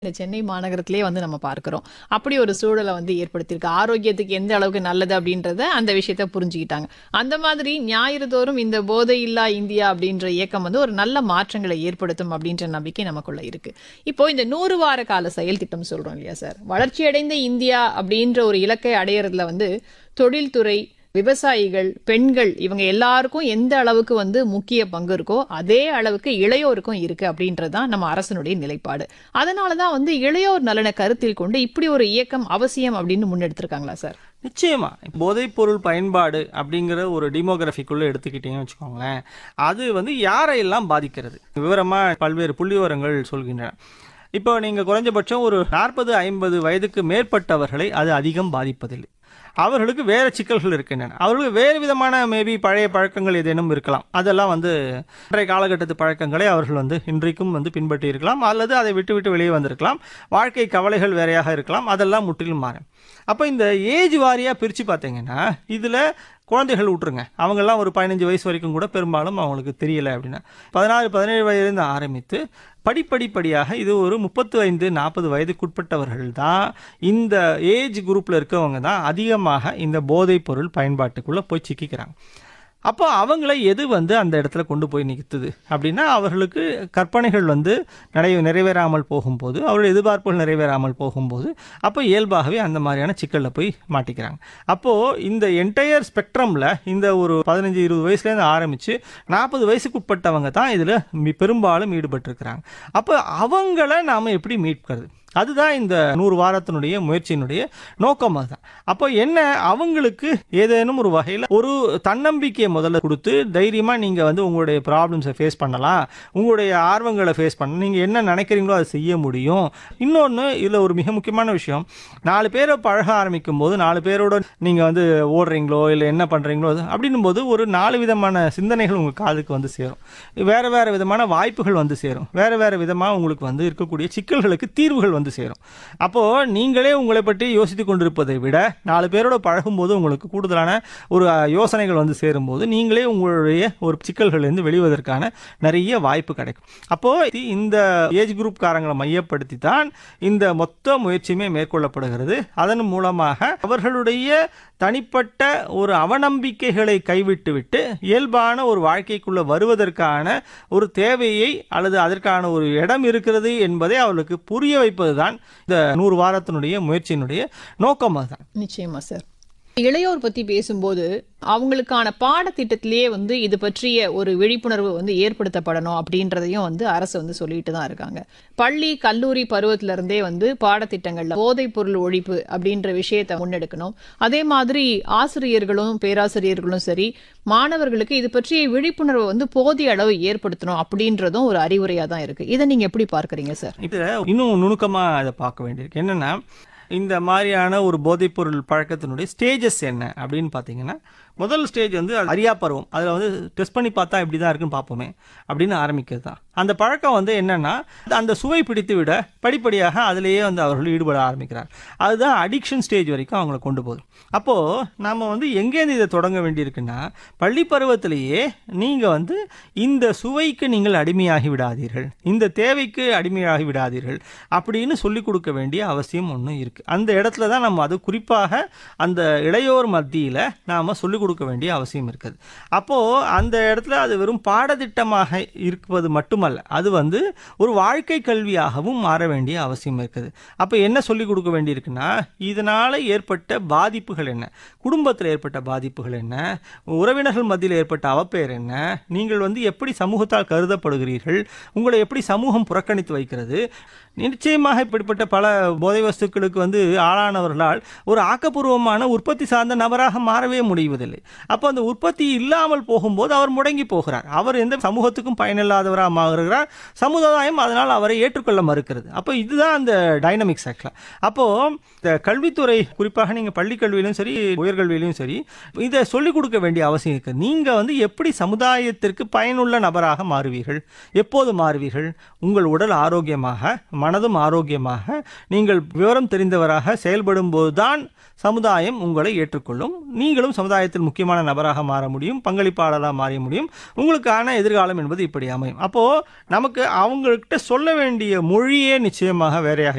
இந்த சென்னை மாநகரத்திலே வந்து நம்ம பார்க்கிறோம் அப்படி ஒரு சூழலை வந்து ஏற்படுத்தியிருக்கு ஆரோக்கியத்துக்கு எந்த அளவுக்கு நல்லது அப்படின்றத அந்த விஷயத்த புரிஞ்சுக்கிட்டாங்க அந்த மாதிரி ஞாயிறு தோறும் இந்த போதை இல்லா இந்தியா அப்படின்ற இயக்கம் வந்து ஒரு நல்ல மாற்றங்களை ஏற்படுத்தும் அப்படின்ற நம்பிக்கை நமக்குள்ள இருக்கு இப்போ இந்த நூறு வார கால செயல் திட்டம் சொல்றோம் இல்லையா சார் வளர்ச்சியடைந்த இந்தியா அப்படின்ற ஒரு இலக்கை அடையறதுல வந்து தொழில்துறை விவசாயிகள் பெண்கள் இவங்க எல்லாருக்கும் எந்த அளவுக்கு வந்து முக்கிய பங்கு இருக்கோ அதே அளவுக்கு இளையோருக்கும் இருக்கு அப்படின்றது தான் நம்ம அரசனுடைய நிலைப்பாடு அதனால தான் வந்து இளையோர் நலனை கருத்தில் கொண்டு இப்படி ஒரு இயக்கம் அவசியம் அப்படின்னு முன்னெடுத்திருக்காங்களா சார் நிச்சயமா போதைப் பொருள் பயன்பாடு அப்படிங்கிற ஒரு டிமோகிராஃபிக்குள்ள எடுத்துக்கிட்டீங்கன்னு வச்சுக்கோங்களேன் அது வந்து யாரையெல்லாம் பாதிக்கிறது விவரமா பல்வேறு புள்ளிவிவரங்கள் சொல்கின்றன இப்போ நீங்கள் குறைஞ்சபட்சம் ஒரு நாற்பது ஐம்பது வயதுக்கு மேற்பட்டவர்களை அது அதிகம் பாதிப்பதில்லை அவர்களுக்கு வேறு சிக்கல்கள் இருக்கின்றன அவர்களுக்கு வேறு விதமான மேபி பழைய பழக்கங்கள் ஏதேனும் இருக்கலாம் அதெல்லாம் வந்து இன்றைய காலகட்டத்து பழக்கங்களை அவர்கள் வந்து இன்றைக்கும் வந்து பின்பற்றி இருக்கலாம் அல்லது அதை விட்டு விட்டு வெளியே வந்திருக்கலாம் வாழ்க்கை கவலைகள் வேறையாக இருக்கலாம் அதெல்லாம் முற்றிலும் மாறும் அப்போ இந்த ஏஜ் வாரியாக பிரித்து பார்த்தீங்கன்னா இதில் குழந்தைகள் விட்ருங்க அவங்கெல்லாம் ஒரு பதினஞ்சு வயசு வரைக்கும் கூட பெரும்பாலும் அவங்களுக்கு தெரியலை அப்படின்னா பதினாறு பதினேழு வயதுலேருந்து ஆரம்பித்து படிப்படிப்படியாக இது ஒரு முப்பத்து ஐந்து நாற்பது வயதுக்குட்பட்டவர்கள் தான் இந்த ஏஜ் குரூப்பில் இருக்கவங்க தான் அதிகமாக இந்த போதைப் பொருள் பயன்பாட்டுக்குள்ளே போய் சிக்கிக்கிறாங்க அப்போ அவங்கள எது வந்து அந்த இடத்துல கொண்டு போய் நிறுத்துது அப்படின்னா அவர்களுக்கு கற்பனைகள் வந்து நிறைய நிறைவேறாமல் போகும்போது அவருடைய எதிர்பார்ப்புகள் நிறைவேறாமல் போகும்போது அப்போ இயல்பாகவே அந்த மாதிரியான சிக்கலில் போய் மாட்டிக்கிறாங்க அப்போது இந்த என்டையர் ஸ்பெக்ட்ரமில் இந்த ஒரு பதினஞ்சு இருபது வயசுலேருந்து ஆரம்பித்து நாற்பது வயசுக்கு உட்பட்டவங்க தான் இதில் பெரும்பாலும் ஈடுபட்டிருக்கிறாங்க அப்போ அவங்கள நாம் எப்படி மீட்கிறது அதுதான் இந்த நூறு வாரத்தினுடைய முயற்சியினுடைய நோக்கம் அதுதான் அப்போ என்ன அவங்களுக்கு ஏதேனும் ஒரு வகையில் ஒரு தன்னம்பிக்கையை முதல்ல கொடுத்து தைரியமாக நீங்கள் வந்து உங்களுடைய ப்ராப்ளம்ஸை ஃபேஸ் பண்ணலாம் உங்களுடைய ஆர்வங்களை ஃபேஸ் பண்ண நீங்கள் என்ன நினைக்கிறீங்களோ அதை செய்ய முடியும் இன்னொன்று இதில் ஒரு மிக முக்கியமான விஷயம் நாலு பேரை பழக ஆரம்பிக்கும் போது நாலு பேரோட நீங்கள் வந்து ஓடுறீங்களோ இல்லை என்ன பண்ணுறீங்களோ அது அப்படின்னும் போது ஒரு நாலு விதமான சிந்தனைகள் உங்கள் காதுக்கு வந்து சேரும் வேறு வேறு விதமான வாய்ப்புகள் வந்து சேரும் வேறு வேறு விதமாக உங்களுக்கு வந்து இருக்கக்கூடிய சிக்கல்களுக்கு தீர்வுகள் வந்து சேரும் அப்போது நீங்களே உங்களை பற்றி யோசித்து கொண்டிருப்பதை விட நாலு பேரோட பழகும்போது உங்களுக்கு கூடுதலான ஒரு அஹ், யோசனைகள் வந்து சேரும்போது நீங்களே உங்களுடைய ஒரு சிக்கல்கள்லேருந்து வெளிவதற்கான நிறைய வாய்ப்பு கிடைக்கும் அப்போது இந்த ஏஜ் குரூப் காரங்களை மையப்படுத்தி தான் இந்த மொத்த முயற்சியுமே மேற்கொள்ளப்படுகிறது அதன் மூலமாக அவர்களுடைய தனிப்பட்ட ஒரு அவநம்பிக்கைகளை கைவிட்டுவிட்டு இயல்பான ஒரு வாழ்க்கைக்குள்ள வருவதற்கான ஒரு தேவையை அல்லது அதற்கான ஒரு இடம் இருக்கிறது என்பதை அவர்களுக்கு புரிய வைப்பது தான் இந்த நூறு வாரத்தினுடைய முயற்சியினுடைய நோக்கம் அதுதான் நிச்சயமா சார் இளையோர் பத்தி பேசும்போது அவங்களுக்கான பாடத்திட்டத்திலேயே வந்து இது பற்றிய ஒரு விழிப்புணர்வு வந்து ஏற்படுத்தப்படணும் அப்படின்றதையும் வந்து அரசு வந்து சொல்லிட்டு தான் இருக்காங்க பள்ளி கல்லூரி பருவத்தில இருந்தே வந்து பாடத்திட்டங்கள்ல போதைப் பொருள் ஒழிப்பு அப்படின்ற விஷயத்தை முன்னெடுக்கணும் அதே மாதிரி ஆசிரியர்களும் பேராசிரியர்களும் சரி மாணவர்களுக்கு இது பற்றிய விழிப்புணர்வை வந்து போதிய அளவு ஏற்படுத்தணும் அப்படின்றதும் ஒரு அறிவுரையா தான் இருக்கு இதை நீங்க எப்படி பார்க்கறீங்க சார் இதில் இன்னும் நுணுக்கமாக அதை பார்க்க வேண்டியிருக்கு என்னென்னா இந்த மாதிரியான ஒரு போதைப்பொருள் பழக்கத்தினுடைய ஸ்டேஜஸ் என்ன அப்படின்னு பார்த்தீங்கன்னா முதல் ஸ்டேஜ் வந்து அரியா பருவம் அதில் வந்து டெஸ்ட் பண்ணி பார்த்தா இப்படி தான் இருக்குன்னு பார்ப்போமே அப்படின்னு ஆரம்பிக்கிறது தான் அந்த பழக்கம் வந்து என்னென்னா அந்த சுவை பிடித்து விட படிப்படியாக அதிலேயே வந்து அவர்கள் ஈடுபட ஆரம்பிக்கிறார் அதுதான் அடிக்ஷன் ஸ்டேஜ் வரைக்கும் அவங்கள கொண்டு போகுது அப்போது நம்ம வந்து எங்கேருந்து இதை தொடங்க வேண்டியிருக்குன்னா பள்ளி பருவத்திலேயே நீங்கள் வந்து இந்த சுவைக்கு நீங்கள் அடிமையாகி விடாதீர்கள் இந்த தேவைக்கு அடிமையாகி விடாதீர்கள் அப்படின்னு சொல்லிக் கொடுக்க வேண்டிய அவசியம் ஒன்று இருக்குது அந்த இடத்துல தான் நம்ம அது குறிப்பாக அந்த இளையோர் மத்தியில் நாம் சொல்லிக் கொடுக்க வேண்டிய அவசியம் இருக்குது அப்போது அந்த இடத்துல அது வெறும் பாடத்திட்டமாக இருப்பது மட்டுமல்ல அது வந்து ஒரு வாழ்க்கை கல்வியாகவும் மாற வேண்டிய அவசியம் இருக்குது அப்போ என்ன சொல்லிக் கொடுக்க வேண்டியிருக்குன்னா இதனால் ஏற்பட்ட பாதிப்புகள் என்ன குடும்பத்தில் ஏற்பட்ட பாதிப்புகள் என்ன உறவினர்கள் மத்தியில் ஏற்பட்ட அவப்பெயர் என்ன நீங்கள் வந்து எப்படி சமூகத்தால் கருதப்படுகிறீர்கள் உங்களை எப்படி சமூகம் புறக்கணித்து வைக்கிறது நிச்சயமாக இப்படிப்பட்ட பல போதை வஸ்துக்களுக்கு வந்து ஆளானவர்களால் ஒரு ஆக்கப்பூர்வமான உற்பத்தி சார்ந்த நபராக மாறவே முடிவதில்லை அப்போ அந்த உற்பத்தி இல்லாமல் போகும்போது அவர் முடங்கி போகிறார் அவர் எந்த சமூகத்துக்கும் பயனில்லாதவராக மாறுகிறார் சமுதாயம் அதனால் அவரை ஏற்றுக்கொள்ள மறுக்கிறது அப்போ இதுதான் அந்த டைனமிக்ஸ் ஆக்சுவலாக அப்போது இந்த கல்வித்துறை குறிப்பாக நீங்கள் பள்ளி கல்வியிலும் சரி உயர்கல்வியிலும் சரி இதை சொல்லிக் கொடுக்க வேண்டிய அவசியம் இருக்குது நீங்கள் வந்து எப்படி சமுதாயத்திற்கு பயனுள்ள நபராக மாறுவீர்கள் எப்போது மாறுவீர்கள் உங்கள் உடல் ஆரோக்கியமாக மனதும் ஆரோக்கியமாக நீங்கள் விவரம் தெரிந்தவராக செயல்படும் போதுதான் சமுதாயம் உங்களை ஏற்றுக்கொள்ளும் நீங்களும் சமுதாயத்தில் முக்கியமான நபராக மாற முடியும் பங்களிப்பாளராக மாற முடியும் உங்களுக்கான எதிர்காலம் என்பது இப்படி அமையும் அப்போது நமக்கு அவங்கக்கிட்ட சொல்ல வேண்டிய மொழியே நிச்சயமாக வேறையாக